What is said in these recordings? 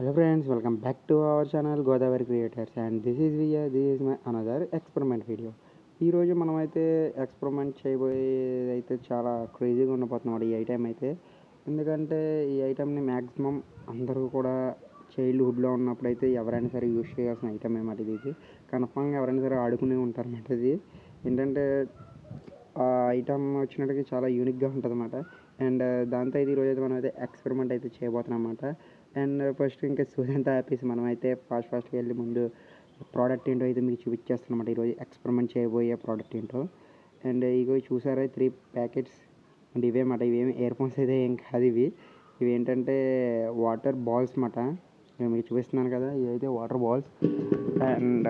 Hello friends, welcome back to our channel Godavari Creators and this is Via, this is my another experiment video. ఈరోజు మనమైతే experiment చేయబోయేది అయితే చాలా క్రేజీగా ఉండబోతున్నాం ఈ ఐటెం అయితే ఎందుకంటే ఈ ఐటెంని మ్యాక్సిమం అందరూ కూడా చైల్డ్హుడ్లో ఉన్నప్పుడు అయితే ఎవరైనా సరే యూజ్ చేయాల్సిన ఐటమ్ అనమాట ఇది ఇది కన్ఫామ్గా ఎవరైనా సరే ఆడుకునే ఉంటారన్నమాట ఇది ఏంటంటే ఆ ఐటమ్ వచ్చినట్టుగా చాలా యూనిక్గా ఉంటుంది అనమాట అండ్ దాంతో అయితే ఈరోజు అయితే మనం అయితే ఎక్స్పెరిమెంట్ అయితే చేయబోతున్నాం అనమాట అండ్ ఫస్ట్ ఇంకా సూర్యంతా ఆపేసి మనం అయితే ఫాస్ట్ ఫాస్ట్గా వెళ్ళి ముందు ప్రోడక్ట్ ఏంటో అయితే మీకు చూపించేస్తాను అనమాట ఈరోజు ఎక్స్పెరిమెంట్ చేయబోయే ప్రోడక్ట్ ఏంటో అండ్ ఇగో చూసారా త్రీ ప్యాకెట్స్ అండ్ ఇవే మాట ఇవేమి ఇయర్ ఫోన్స్ అయితే ఏం కాదు ఇవి ఇవి ఏంటంటే వాటర్ బాల్స్ మాట నేను మీకు చూపిస్తున్నాను కదా ఇవి అయితే వాటర్ బాల్స్ అండ్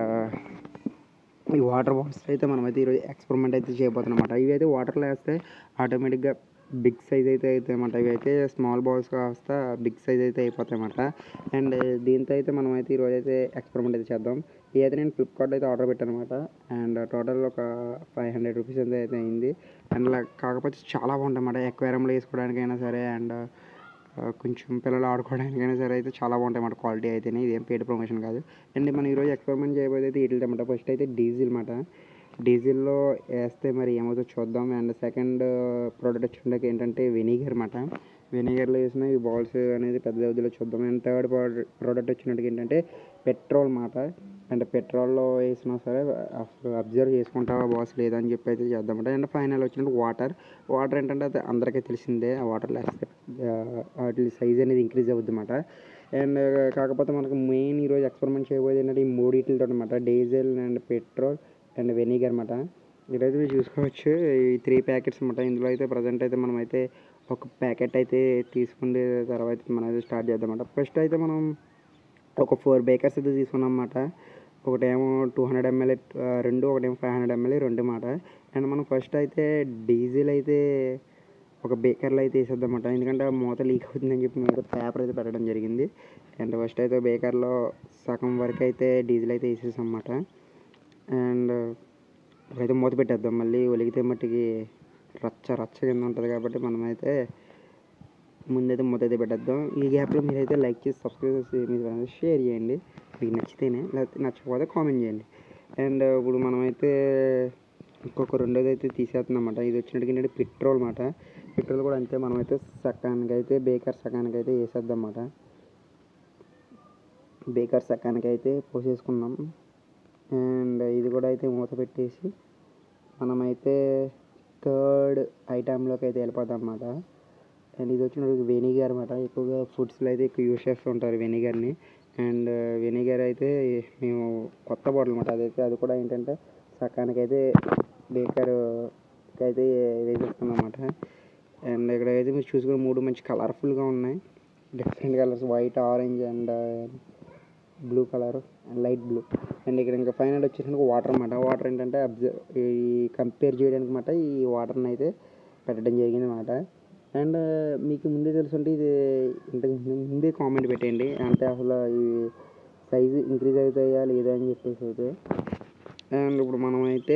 ఈ వాటర్ బాల్స్ అయితే మనమైతే ఈరోజు ఎక్స్పెరిమెంట్ అయితే చేయబోతున్నాం అనమాట ఇవి అయితే వాటర్లో వేస్తే ఆటోమేటిక్గా బిగ్ సైజ్ అయితే అవుతాయి అన్నమాట ఇవి అయితే స్మాల్ బాల్స్ కాస్త బిగ్ సైజ్ అయితే అయిపోతాయి అన్నమాట అండ్ దీంతో అయితే మనం అయితే ఈరోజు అయితే ఎక్స్పెరిమెంట్ అయితే చేద్దాం ఇది అయితే నేను ఫ్లిప్కార్ట్ అయితే ఆర్డర్ పెట్టాను అనమాట అండ్ టోటల్ ఒక ఫైవ్ హండ్రెడ్ రూపీస్ అయితే అయితే అయింది అండ్ ఇలా కాకపోతే చాలా బాగుంటాయి అన్నమాట ఎక్వేరియంలో వేసుకోవడానికైనా సరే అండ్ కొంచెం పిల్లలు ఆడుకోవడానికైనా సరే అయితే చాలా బాగుంటాయి అన్నమాట క్వాలిటీ అయితేనే ఇదేం పేడ్ ప్రమోషన్ కాదు అండ్ మనం ఈరోజు ఎక్స్పెరిమెంట్ చేయబోతే అయితే వీటితో అన్నమాట ఫస్ట్ అయితే డీజిల్ అన్నమాట డీజిల్లో వేస్తే మరి ఏమవుతుందో చూద్దాం అండ్ సెకండ్ ప్రోడక్ట్ వచ్చిండకి ఏంటంటే వెనిగర్ అన్నమాట వెనిగర్లో వేసిన ఈ బాల్స్ అనేది పెద్ద వ్యవధిలో చూద్దాం అండ్ థర్డ్ ప్రోడక్ట్ వచ్చినట్టుగా ఏంటంటే పెట్రోల్ అన్నమాట అండ్ పెట్రోల్లో వేసినా సరే అసలు అబ్జర్వ్ చేసుకుంటావా బాస్ లేదని చెప్పి అయితే చేద్దామంట అండ్ ఫైనల్ వచ్చినట్టు వాటర్ వాటర్ ఏంటంటే అది అందరికీ తెలిసిందే ఆ వాటర్లో వేస్తే వాటి సైజ్ అనేది ఇంక్రీజ్ అవుద్ది అన్నమాట అండ్ కాకపోతే మనకు మెయిన్ ఈరోజు ఎక్స్పెరిమెంట్ చేయబోయేది ఏంటంటే ఈ మూడింటితో అనమాట diesel and petrol and vinegar అనమాట ఈరోజు మీరు చూసుకోవచ్చు ఈ త్రీ ప్యాకెట్స్ అనమాట ఇందులో అయితే ప్రజెంట్ అయితే మనం అయితే ఒక ప్యాకెట్ అయితే తీసుకునే తర్వాత మనం అయితే స్టార్ట్ చేద్దామన్నమాట ఫస్ట్ అయితే మనం ఒక ఫోర్ బేకర్స్ అయితే తీసుకున్నాం అన్నమాట ఒకటేమో టూ హండ్రెడ్ ఎంఎల్ రెండు ఒకటేమో ఫైవ్ హండ్రెడ్ ఎంఎల్ రెండు మాట అండ్ మనం ఫస్ట్ అయితే డీజిల్ అయితే ఒక బేకర్లో అయితే వేసేద్దాం అన్నమాట ఎందుకంటే ఆ మూత లీక్ అవుతుందని చెప్పి మేము పేపర్ అయితే పెట్టడం జరిగింది అండ్ ఫస్ట్ అయితే బేకర్లో సగం వరకు అయితే డీజిల్ అయితే వేసేసాం అన్నమాట అండ్ ఇప్పుడైతే మూత పెట్టేద్దాం మళ్ళీ ఒలిగితే మట్టికి రచ్చ రచ్చ కింద ఉంటుంది కాబట్టి మనమైతే ముందైతే మూత అయితే పెట్టేద్దాం ఈ గ్యాప్లో మీరైతే లైక్ చేసి సబ్స్క్రైబ్ చేసి మీరు షేర్ చేయండి మీకు నచ్చితేనే లేకపోతే నచ్చకపోతే కామెంట్ చేయండి అండ్ ఇప్పుడు మనమైతే ఇంకొక రెండోది అయితే తీసేస్తున్నాం అన్నమాట ఇది వచ్చినట్టుగా ఏంటంటే పెట్రోల్ అన్నమాట పెట్రోల్ కూడా అంతే మనమైతే సకానికి అయితే బేకర్ సకానికి అయితే వేసేద్దాం అన్నమాట బేకర్ సకానికి అయితే పోసేసుకున్నాం అండ్ ఇది కూడా అయితే మూత పెట్టేసి మనమైతే థర్డ్ ఐటెంలోకి అయితే వెళ్ళిపోతాం అన్నమాట అండ్ ఇది వచ్చినప్పుడు వెనిగర్ అనమాట ఎక్కువగా ఫుడ్స్లో అయితే ఎక్కువ యూస్ చేస్తూ ఉంటారు వెనిగర్ని అండ్ వెనిగర్ అయితే మేము కొత్త బాటిల్ అనమాట అదైతే అది కూడా ఏంటంటే సకానికైతే బేకర్కి అయితే వేసేస్తున్నాం అనమాట అండ్ ఇక్కడైతే మీరు చూసుకుని మూడు మంచి కలర్ఫుల్గా ఉన్నాయి different colours white orange and blue colour and light blue and ఇక్కడ ఇంకా ఫైనల్ వచ్చేసరికి వాటర్ అనమాట వాటర్ ఏంటంటే అబ్జర్వ్ ఈ కంపేర్ చేయడానికి అనమాట ఈ వాటర్ని అయితే పెట్టడం జరిగింది అనమాట అండ్ మీకు ముందే తెలుసుంటే ఇది ఇంతకు ముందే కామెంట్ పెట్టండి అంటే అసలు ఈ సైజు ఇంక్రీజ్ అవుతాయా లేదా అని చెప్పేసి అయితే అండ్ ఇప్పుడు మనం అయితే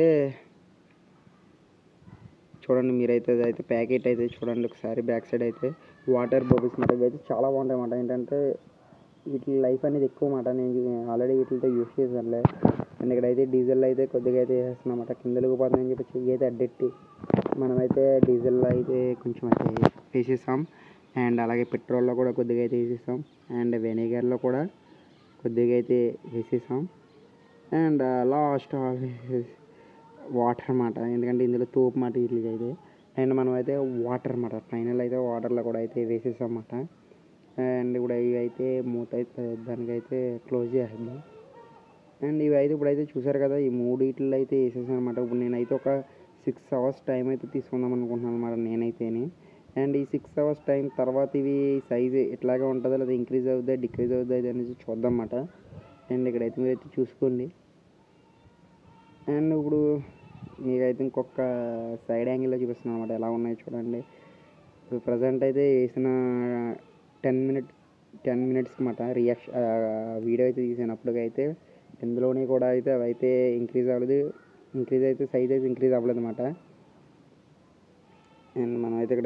చూడండి మీరైతే అయితే ప్యాకెట్ అయితే చూడండి ఒకసారి బ్యాక్ సైడ్ అయితే వాటర్ బబుల్స్ మాట అయితే చాలా బాగుంటాయి అన్నమాట ఏంటంటే వీటి లైఫ్ అనేది ఎక్కువ మాట నేను ఆల్రెడీ వీటితో యూస్ చేశానులే అండ్ ఇక్కడైతే డీజిల్ అయితే కొద్దిగా అయితే వేస్తున్నాం అన్నమాట కిందలకు పోతుందని చెప్పి చెయ్యి అయితే అడ్డెట్టి మనమైతే డీజిల్లో అయితే కొంచెం అయితే వేసేసాం అండ్ అలాగే పెట్రోల్లో కూడా కొద్దిగా అయితే వేసేసాం అండ్ వెనిగర్లో కూడా కొద్దిగా అయితే వేసేసాం అండ్ లాస్ట్ వాటర్ అన్నమాట ఎందుకంటే ఇందులో తోపు మాట వీటికి అయితే అండ్ మనం అయితే వాటర్ అన్నమాట ఫైనల్ అయితే వాటర్లో కూడా అయితే వేసేసాం అన్నమాట అండ్ ఇప్పుడు ఇవి అయితే మూత అయితే దానికైతే క్లోజ్ చేసేద్దాం అండ్ ఇవి అయితే ఇప్పుడైతే చూసారు కదా ఈ మూడిట్లో అయితే వేసేసాను అనమాట ఇప్పుడు నేనైతే ఒక సిక్స్ అవర్స్ టైం అయితే తీసుకుందాం అనుకుంటున్నాను అనమాట నేనైతేనే అండ్ ఈ సిక్స్ అవర్స్ టైం తర్వాత ఇవి సైజ్ ఎట్లాగా ఉంటుందో లేదా ఇంక్రీజ్ అవుతుందా డిక్రీజ్ అవుతుందా ఇది అనేది చూద్దాం అన్నమాట అండ్ ఇక్కడైతే మీరైతే చూసుకోండి అండ్ ఇప్పుడు మీకైతే ఇంకొక సైడ్ యాంగిల్లో చూపిస్తున్నాను అనమాట ఎలా ఉన్నాయో చూడండి ఇప్పుడు ప్రజెంట్ అయితే వేసిన టెన్ మినిట్ టెన్ మినిట్స్కి మాట రియాక్షన్ వీడియో అయితే తీసినప్పటికైతే ఇందులోనే కూడా అయితే అవి అయితే ఇంక్రీజ్ అవ్వలేదు ఇంక్రీజ్ అయితే సైజ్ అయితే ఇంక్రీజ్ అవ్వలేదు అనమాట అండ్ మనం అయితే ఇక్కడైతే చూసుకో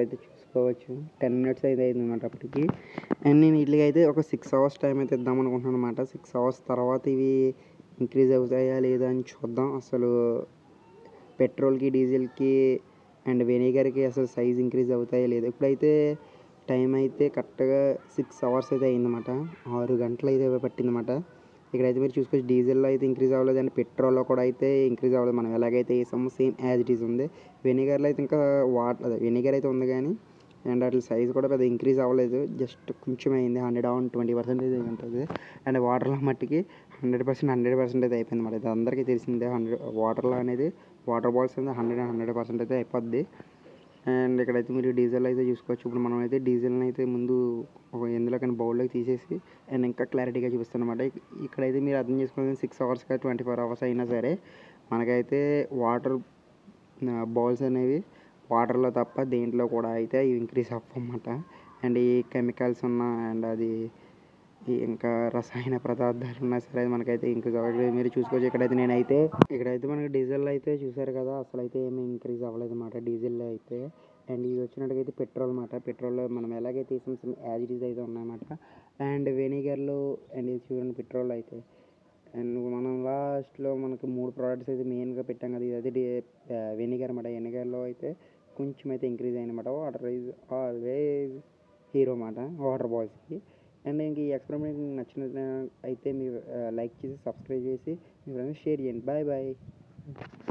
చూసుకోవచ్చు టెన్ మినిట్స్ అయితే అయింది అనమాట అప్పటికి అండ్ నేను వీటికి అయితే ఒక సిక్స్ అవర్స్ టైం అయితే ఇద్దాం అనుకుంటున్నాను అనమాట సిక్స్ అవర్స్ తర్వాత ఇవి ఇంక్రీజ్ అవుతాయా లేదా అని చూద్దాం అసలు పెట్రోల్కి డీజిల్కి అండ్ వెనిగర్కి అసలు సైజ్ ఇంక్రీజ్ అవుతాయా లేదా ఇప్పుడైతే టైం అయితే కరెక్ట్గా సిక్స్ అవర్స్ అయితే అయిందన్నమాట ఆరు గంటలు అయితే పట్టిందన్నమాట ఇక్కడైతే మీరు చూసుకోవచ్చు డీజిల్లో అయితే ఇంక్రీజ్ అవ్వలేదు అండ్ పెట్రోల్లో కూడా అయితే ఇంక్రీజ్ అవ్వలేదు మనం ఎలాగైతే వేసామో సేమ్ యాజ్ ఇట్ ఈస్ ఉంది వెనిగర్లో అయితే ఇంకా వాటర్ అదే వెనిగర్ అయితే ఉంది కానీ అండ్ వాటి సైజ్ కూడా పెద్ద ఇంక్రీజ్ అవ్వలేదు జస్ట్ కొంచెం అయింది హండ్రెడ్ ఆన్ ట్వంటీ పర్సెంటేజ్ అయి ఉంటుంది అండ్ వాటర్లో మట్టికి హండ్రెడ్ పర్సెంట్ హండ్రెడ్ పర్సెంట్ అయితే అయిపోయింది మరి ఇది అందరికీ తెలిసిందే హండ్రెడ్ వాటర్లో అనేది వాటర్ బాల్స్ అనేది హండ్రెడ్ హండ్రెడ్ పర్సెంట్ అయితే అయిపోద్ది అండ్ ఇక్కడైతే మీరు డీజిల్ అయితే చూసుకోవచ్చు ఇప్పుడు మనం అయితే డీజిల్ని అయితే ముందు ఒక ఎందులోకైనా బౌల్లోకి తీసేసి అండ్ ఇంకా క్లారిటీగా చూపిస్తాను అనమాట ఇక్కడైతే మీరు అర్థం చేసుకోవాలి సిక్స్ అవర్స్ కానీ ట్వంటీ ఫోర్ అవర్స్ అయినా సరే మనకైతే వాటర్ బౌల్స్ అనేవి వాటర్లో తప్ప దేంట్లో కూడా అయితే ఇవి ఇంక్రీజ్ అవ్వమాట అండ్ ఈ కెమికల్స్ ఉన్న అండ్ అది ఈ ఇంకా రసాయన పదార్థాలు ఉన్నా సరే మనకైతే ఇంక్రీజ్ అవ్వట్లేదు మీరు చూసుకోవచ్చు ఇక్కడైతే నేనైతే ఇక్కడైతే మనకి డీజిల్ అయితే చూసారు కదా అసలు అయితే ఏమీ ఇంక్రీజ్ అవ్వలేదు అనమాట డీజిల్లో అయితే అండ్ ఇది వచ్చినట్టుగైతే పెట్రోల్ అనమాట పెట్రోల్లో మనం ఎలాగైతే వేసాం యాజ్ ఇట్ ఈజ్ అయితే ఉన్నాయన్నమాట అండ్ వెనిగర్లో అండ్ ఇది చూడండి పెట్రోల్ అయితే అండ్ మనం లాస్ట్లో మనకి మూడు ప్రోడక్ట్స్ అయితే మెయిన్గా పెట్టాం కదా ఇది అయితే వెనిగర్ అనమాట వెనిగర్లో అయితే కొంచెం అయితే ఇంక్రీజ్ అయ్యనమాట వాటర్ ఈజ్ ఆల్వేజ్ హీరో అన్నమాట వాటర్ బాల్స్కి అండ్ ఇంక ఈ ఎక్స్పెరిమెంట్ నచ్చిన అయితే మీరు లైక్ చేసి సబ్స్క్రైబ్ చేసి మీ ఫ్రెండ్స్ షేర్ చేయండి బాయ్ బాయ్